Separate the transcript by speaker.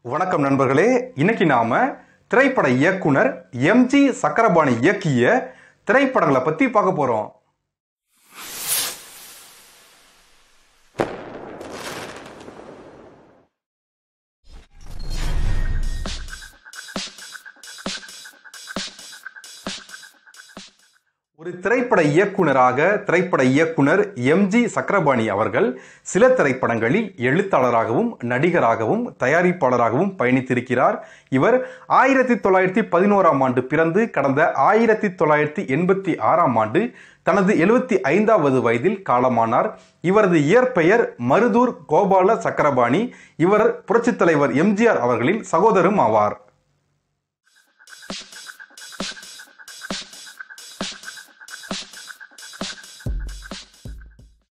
Speaker 1: வணக்கம் நண்பர்களே இன்னைக்கு நாம திரைப்பட இயக்குனர் எம்ஜி சக்கரபாணி இயக்கிய திரைப்படங்களை பத்தி பார்க்க போறோம் ஒரு திரைப்பட இயக்குனராக திரைப்பட இயக்குனர் எம்ஜி சக்கரபாணி அவர்கள் சில திரைப்படங்களில் எழுத்தாளராகவும் நடிகராகவும் தயாரிப்பாளராகவும் பயணித்திருக்கிறார் இவர் ஆயிரத்தி தொள்ளாயிரத்தி பதினோராம் ஆண்டு பிறந்து கடந்த ஆயிரத்தி தொள்ளாயிரத்தி எண்பத்தி ஆறாம் ஆண்டு தனது எழுபத்தி ஐந்தாவது வயதில் காலமானார் இவரது இயற்பெயர் மருதூர் கோபால சக்கரபாணி இவர் புரட்சித் தலைவர் எம்ஜிஆர் அவர்களின் சகோதரரும் ஆவார்